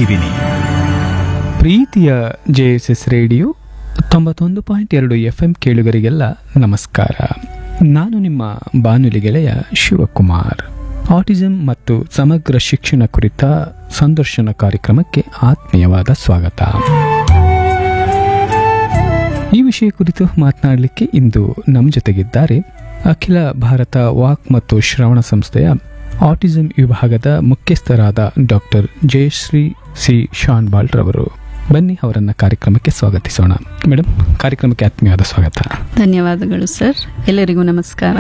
ಸಂಜೀವಿನಿ ಪ್ರೀತಿಯ J S S radio ತೊಂಬತ್ತೊಂದು point ಎರಡು ಎಫ್ ಎಂ ಕೇಳುಗರಿಗೆಲ್ಲ ನಮಸ್ಕಾರ ನಾನು ನಿಮ್ಮ ಬಾನುಲಿ ಗೆಳೆಯ ಶಿವಕುಮಾರ್ ಆಟಿಸಂ ಮತ್ತು ಸಮಗ್ರ ಶಿಕ್ಷಣ ಕುರಿತ ಸಂದರ್ಶನ ಕಾರ್ಯಕ್ರಮಕ್ಕೆ ಆತ್ಮೀಯವಾದ ಸ್ವಾಗತ ಈ ವಿಷಯ ಕುರಿತು ಮಾತನಾಡಲಿಕ್ಕೆ ಇಂದು ನಮ್ಮ ಜೊತೆಗಿದ್ದಾರೆ ಅಖಿಲ ಭಾರತ ವಾಕ್ ಮತ್ತು ಶ್ರವಣ ಸಂಸ್ಥೆಯ ಆಟಿಸಂ ವಿಭಾಗದ ಮುಖ್ಯಸ್ಥರಾದ ಡಾಕ್ಟರ್ ಜಯಶ್ರೀ ಸಿ ಶಾನ್ಬಾಲ್ ರವರು ಬನ್ನಿ ಅವರನ್ನ ಕಾರ್ಯಕ್ರಮಕ್ಕೆ ಸ್ವಾಗತಿಸೋಣ ಮೇಡಮ್ ಕಾರ್ಯಕ್ರಮಕ್ಕೆ ಆತ್ಮೀಯವಾದ ಸ್ವಾಗತ ಧನ್ಯವಾದಗಳು ಸರ್ ಎಲ್ಲರಿಗೂ ನಮಸ್ಕಾರ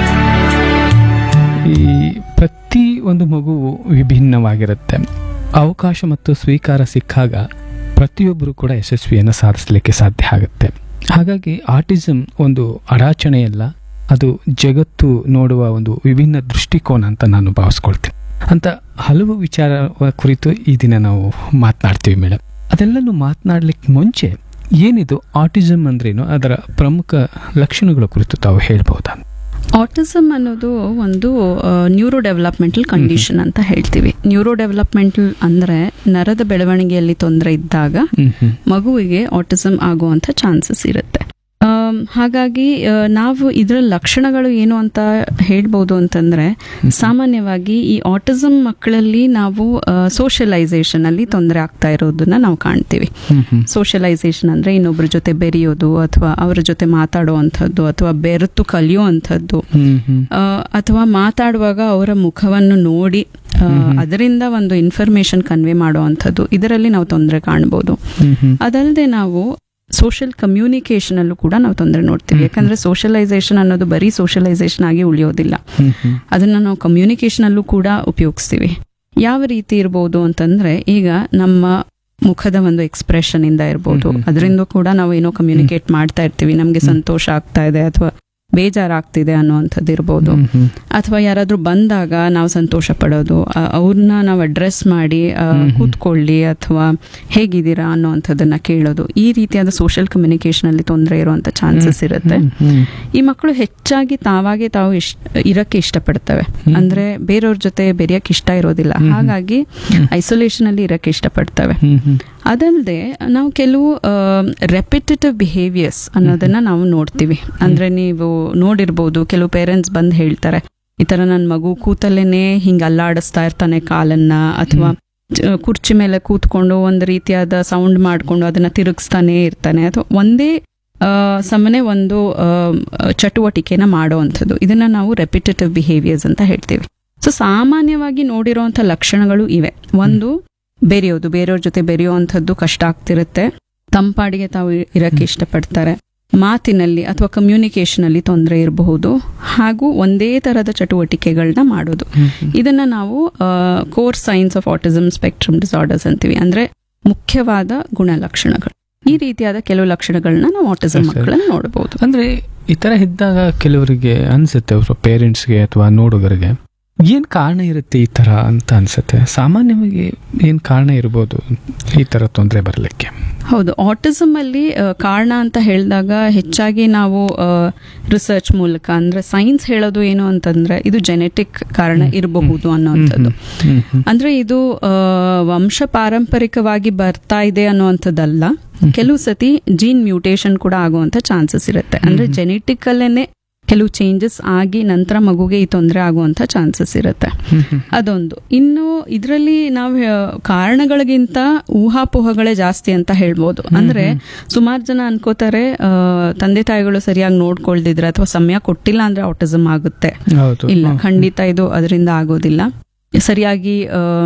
ಈ ಪ್ರತಿ ಒಂದು ಮಗುವು ವಿಭಿನ್ನವಾಗಿರುತ್ತೆ ಅವಕಾಶ ಮತ್ತು ಸ್ವೀಕಾರ ಸಿಕ್ಕಾಗ ಪ್ರತಿಯೊಬ್ಬರು ಕೂಡ ಯಶಸ್ವಿಯನ್ನು ಸಾಧಿಸಲಿಕ್ಕೆ ಸಾಧ್ಯ ಆಗುತ್ತೆ ಹಾಗಾಗಿ ಆಟಿಸಂ ಒಂದು ಅಡಾಚಣೆಯಲ್ಲ ಅದು ಜಗತ್ತು ನೋಡುವ ಒಂದು ವಿಭಿನ್ನ ದೃಷ್ಟಿಕೋನ ಅಂತ ನಾನು ಭಾವಿಸ್ಕೊಳ್ತೀನಿ ಅಂತ ಹಲವು ವಿಚಾರ ಕುರಿತು ಈ ದಿನ ನಾವು ಮಾತನಾಡ್ತೀವಿ ಮೇಡಮ್ ಅದೆಲ್ಲನೂ ಮಾತನಾಡ್ಲಿಕ್ಕೆ ಮುಂಚೆ ಏನಿದು ಆಟಿಸಂ ಅಂದ್ರೇನು ಅದರ ಪ್ರಮುಖ ಲಕ್ಷಣಗಳ ಕುರಿತು ತಾವು ಹೇಳ್ಬಹುದಾ ಆಟಿಸಮ್ ಅನ್ನೋದು ಒಂದು ನ್ಯೂರೋ ಡೆವಲಪ್ಮೆಂಟಲ್ ಕಂಡೀಷನ್ ಅಂತ ಹೇಳ್ತೀವಿ ನ್ಯೂರೋ ಡೆವಲಪ್ಮೆಂಟಲ್ ಅಂದ್ರೆ ನರದ ಬೆಳವಣಿಗೆಯಲ್ಲಿ ತೊಂದರೆ ಇದ್ದಾಗ ಹ್ಮ್ ಹ್ಮ್ ಮಗುವಿಗೆ ಆಟಿಸಮ್ ಆಗುವಂತ ಚಾನ್ಸಸ್ ಇರುತ್ತೆ ಆಮ್, ಹಾಗಾಗಿ ಆ, ನಾವು ಇದರ ಲಕ್ಷಣಗಳು ಏನು ಅಂತ ಹೇಳ್ಬೋದು ಅಂತಂದ್ರೆ ಸಾಮಾನ್ಯವಾಗಿ ಈ ಆಟಿಸಮ್ ಮಕ್ಕಳಲ್ಲಿ ನಾವು ಸೋಷಲೈಸೇಷನ್ ಅಲ್ಲಿ ತೊಂದರೆ ಆಗ್ತಾ ಇರೋದನ್ನ ನಾವು ಕಾಣ್ತೀವಿ ಹ್ಮ್ ಹ್ಮ್ ಸೋಷಲೈಸೇಷನ್ ಅಂದ್ರೆ ಇನ್ನೊಬ್ಬರ ಜೊತೆ ಬೆರೆಯೋದು ಅಥವಾ ಅವರ ಜೊತೆ ಮಾತಾಡುವಂಥದ್ದು ಅಥವಾ ಬೆರೆತು ಕಲಿಯುವಂಥದ್ದು ಹ್ಮ್ ಹ್ಮ್ ಆ, ಅಥವಾ ಮಾತಾಡುವಾಗ ಅವರ ಮುಖವನ್ನು ನೋಡಿ ಆ, ಅದರಿಂದ ಒಂದು ಇನ್ಫಾರ್ಮೇಶನ್ ಕನ್ವೆ ಮಾಡುವಂಥದ್ದು ಇದರಲ್ಲಿ ನಾವು ತೊಂದರೆ ಕಾಣ್ಬೋದು ಹ್ಮ್ ಹ್ಮ್ ಅದಲ್ಲದೆ ನಾವು ಸೋಷಿಯಲ್ ಕಮ್ಯುನಿಕೇಶನ್ ಅಲ್ಲೂ ಕೂಡ ನಾವು ತೊಂದರೆ ನೋಡ್ತೀವಿ ಯಾಕಂದ್ರೆ ಸೋಷಲೈಸೇಷನ್ ಅನ್ನೋದು ಬರೀ ಸೋಷಲೈಸೇಷನ್ ಆಗಿ ಉಳಿಯೋದಿಲ್ಲ ಹ್ಮ್ ಹ್ಮ್ ಅದನ್ನ ನಾವು ಕಮ್ಯುನಿಕೇಶನ್ ಅಲ್ಲೂ ಕೂಡ ಉಪಯೋಗಿಸ್ತೀವಿ ಯಾವ ರೀತಿ ಇರ್ಬೋದು ಅಂತಂದ್ರೆ ಈಗ ನಮ್ಮ ಮುಖದ ಒಂದು ಎಕ್ಸ್ಪ್ರೆಷನ್ ಇಂದ ಇರ್ಬೋದು ಹ್ಮ್ ಹ್ಮ್. ಅದರಿಂದ ಕೂಡ ನಾವು ಏನೋ ಕಮ್ಯುನಿಕೇಟ್ ಮಾಡ್ತಾ ಇರ್ತೀವಿ ನಮ್ಗೆ ಸಂತೋಷ ಆಗ್ತಾ ಇದೆ ಅಥವಾ ಬೇಜಾರಾಗ್ತಿದೆ ಅನ್ನುವಂಥದ್ದು ಇರ್ಬೋದು ಹ್ಮ್ ಹ್ಮ್ ಅಥವಾ ಯಾರಾದ್ರೂ ಬಂದಾಗ ನಾವು ಸಂತೋಷ ಪಡೋದು ಆ- ಅವ್ರನ್ನ ನಾವು ಅಡ್ರೆಸ್ ಮಾಡಿ ಆ, ಹ್ಮ್ ಹ್ಮ್. ಕೂತ್ಕೊಳ್ಳಿ ಅಥವಾ ಹೇಗಿದ್ದೀರಾ ಅನ್ನೋವಂಥದ್ದನ್ನ ಕೇಳೋದು ಈ ರೀತಿಯಾದ ಸೋಷಿಯಲ್ ಕಮ್ಯುನಿಕೇಶನ್ ಅಲ್ಲಿ ತೊಂದರೆ ಇರುವಂತ ಚಾನ್ಸಸ್ ಇರುತ್ತೆ ಹ್ಮ್ ಹ್ಮ್ ಈ ಮಕ್ಕಳು ಹೆಚ್ಚಾಗಿ ತಾವಾಗೆ ತಾವು ಇಷ್ಟ ಇರಕ್ಕೆ ಇಷ್ಟಪಡ್ತವೆ ಹ್ಮ್. ಅಂದ್ರೆ ಬೇರೆಯವ್ರ ಜೊತೆ ಬೆರೆಯಕ್ಕೆ ಇಷ್ಟ ಇರೋದಿಲ್ಲ ಹ್ಮ್. ಹಾಗಾಗಿ ಐಸೋಲೇಷನ್ ಅಲ್ಲಿ ಇರಕ್ಕೆ ಇಷ್ಟಪಡ್ತವೆ ಹ್ಮ್ ಹ್ಮ್ ಅದಲ್ಲದೆ ನಾವು ಕೆಲವು ರೆಪಿಟೇಟಿವ್ ಬಿಹೇವಿಯರ್ಸ್ ಅನ್ನೋದನ್ನ ನಾವು ನೋಡ್ತೀವಿ ಅಂದ್ರೆ ನೀವು ನೋಡಿರ್ಬೋದು ಕೆಲವು ಪೇರೆಂಟ್ಸ್ ಬಂದು ಹೇಳ್ತಾರೆ ಈ ತರ ನನ್ನ ಮಗು ಕೂತಲ್ಲೇನೆ ಹಿಂಗ ಅಲ್ಲಾಡಿಸ್ತಾ ಇರ್ತಾನೆ ಕಾಲನ್ನ ಅಥವಾ ಚ- ಕುರ್ಚಿ ಮೇಲೆ ಕೂತ್ಕೊಂಡು ಒಂದು ರೀತಿಯಾದ ಸೌಂಡ್ ಮಾಡ್ಕೊಂಡು ಅದನ್ನ ತಿರುಗಿಸ್ತಾನೆ ಇರ್ತಾನೆ ಅಥವಾ ಒಂದೇ ಆ, ಸಮನೆ ಒಂದು ಆ, ಚಟುವಟಿಕೆನ ಮಾಡುವಂಥದ್ದು ಇದನ್ನ ನಾವು ರೆಪಿಟೇಟಿವ್ ಬಿಹೇವಿಯರ್ಸ್ ಅಂತ ಹೇಳ್ತೀವಿ ಸೊ ಸಾಮಾನ್ಯವಾಗಿ ನೋಡಿರುವಂಥ ಲಕ್ಷಣಗಳು ಇವೆ ಒಂದು ಬೆರೆಯೋದು ಬೇರೆಯವ್ರ ಜೊತೆ ಬೆರೆಯುವಂಥದ್ದು ಕಷ್ಟ ಆಗ್ತಿರುತ್ತೆ ತಂಪಾಡಿಗೆ ತಾವು ಇ- ಇರಕ್ಕೆ ಇಷ್ಟಪಡ್ತಾರೆ ಮಾತಿನಲ್ಲಿ ಅಥವಾ ಕಮ್ಯುನಿಕೇಶನ್ ಅಲ್ಲಿ ತೊಂದರೆ ಇರಬಹುದು ಹಾಗೂ ಒಂದೇ ತರದ ಚಟುವಟಿಕೆಗಳನ್ನ ಮಾಡೋದು ಹ್ಮ್ ಹ್ಮ್ ಇದನ್ನ ನಾವು core signs of autism spectrum disorders ಅಂತೀವಿ ಅಂದ್ರೆ ಮುಖ್ಯವಾದ ಗುಣಲಕ್ಷಣಗಳು ಈ ರೀತಿಯಾದ ಕೆಲವು ಲಕ್ಷಣಗಳನ್ನ ನಾವು ಆಟಿಸಮ್ ಸರಿ, ಸರಿ. ಮಕ್ಕಳಲ್ಲಿ ನೋಡಬಹುದು ಅಂದ್ರೆ ಈ ತರ ಇದ್ದಾಗ ಕೆಲವರಿಗೆ ಅನ್ಸುತ್ತೆ ಅವರು ಪೇರೆಂಟ್ಸ್ಗೆ ಅಥವಾ ನೋಡುಗರಿಗೆ ಏನ್ ಕಾರಣ ಇರುತ್ತೆ ಈ ತರ ಅಂತ ಅನ್ಸುತ್ತೆ ಸಾಮಾನ್ಯವಾಗಿ ಏನ್ ಕಾರಣ ಇರ್ಬೋದು ಈ ತರ ತೊಂದರೆ ಬರಲಿಕ್ಕೆ ಹೌದು ಆಟಿಸಮ್ ಅಲ್ಲಿ ಆ, ಕಾರಣ ಅಂತ ಹೇಳಿದಾಗ ಹೆಚ್ಚಾಗಿ ನಾವು ರಿಸರ್ಚ್ ಮೂಲಕ ಅಂದ್ರೆ ಸೈನ್ಸ್ ಹೇಳೋದು ಏನು ಅಂತಂದ್ರೆ ಇದು ಜೆನೆಟಿಕ್ ಕಾರಣ ಇರಬಹುದು ಅನ್ನುವಂಥದ್ದು ಹ್ಮ್ ಹ್ಮ್ ಅಂದ್ರೆ ಇದು ಆ, ವಂಶ ಪಾರಂಪರಿಕವಾಗಿ ಬರ್ತಾ ಇದೆ ಅನ್ನುವಂಥದ್ದಲ್ಲ ಕೆಲವು ಸತಿ ಜೀನ್ ಮ್ಯೂಟೇಶನ್ ಕೂಡ ಆಗುವಂತ ಚಾನ್ಸಸ್ ಇರುತ್ತೆ ಅಂದ್ರೆ ಜೆನೆಟಿಕ್ ಅಲ್ಲೇನೆ ಕೆಲವು ಚೇಂಜಸ್ ಆಗಿ ನಂತರ ಮಗುಗೆ ಈ ತೊಂದರೆ ಆಗುವಂತ ಚಾನ್ಸಸ್ ಇರುತ್ತೆ ಹ್ಮ್ ಹ್ಮ್ ಅದೊಂದು ಇನ್ನು ಇದರಲ್ಲಿ ನಾವು ಕಾರಣಗಳಿಗಿಂತ ಊಹಾಪೋಹಗಳೇ ಜಾಸ್ತಿ ಅಂತ ಹೇಳ್ಬೋದು ಅಂದ್ರೆ ಸುಮಾರು ಜನ ಅನ್ಕೋತಾರೆ ಆ, ತಂದೆ ತಾಯಿಗಳು ಸರಿಯಾಗಿ ನೋಡ್ಕೊಳ್ದಿದ್ರೆ ಅಥವಾ ಸಮಯ ಕೊಟ್ಟಿಲ್ಲ ಅಂದ್ರೆ ಆಟಿಸಮ್ ಆಗುತ್ತೆ ಹೌದು ಇಲ್ಲ ಹ್ಮ್. ಖಂಡಿತ ಇದು ಅದರಿಂದ ಆಗೋದಿಲ್ಲ ಸರಿಯಾಗಿ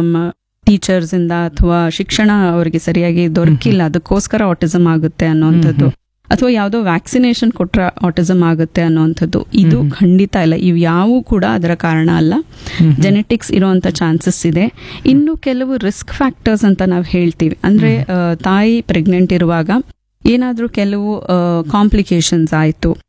ಟೀಚರ್ಸ್ ಇಂದ ಅಥವಾ ಶಿಕ್ಷಣ ಅವರಿಗೆ ಸರಿಯಾಗಿ ದೊರಕಿಲ್ಲ ಅದಕ್ಕೋಸ್ಕರ ಆಟಿಸಮ್ ಆಗುತ್ತೆ ಅನ್ನೋಂಥದ್ದು ಅಥವಾ ಯಾವುದೋ ವ್ಯಾಕ್ಸಿನೇಷನ್ ಕೊಟ್ರೆ ಆಟಿಸಮ್ ಆಗುತ್ತೆ ಅನ್ನೋಂಥದ್ದು ಇದು ಹ್ಮ್. ಖಂಡಿತ ಇಲ್ಲ ಇವು ಯಾವೂ ಕೂಡ ಅದರ ಕಾರಣ ಅಲ್ಲ ಹ್ಮ್ ಹ್ಮ್. ಜೆನೆಟಿಕ್ಸ್ ಇರುವಂತ ಚಾನ್ಸಸ್ ಇದೆ ಇನ್ನು ಕೆಲವು ರಿಸ್ಕ್ ಫ್ಯಾಕ್ಟರ್ಸ್ ಅಂತ ನಾವು ಹೇಳ್ತೀವಿ ಅಂದ್ರೆ ಆ, ತಾಯಿ ಪ್ರೆಗ್ನೆಂಟ್ ಇರುವಾಗ ಏನಾದ್ರೂ ಕೆಲವು ಕಾಂಪ್ಲಿಕೇಶನ್ಸ್ ಆಯ್ತು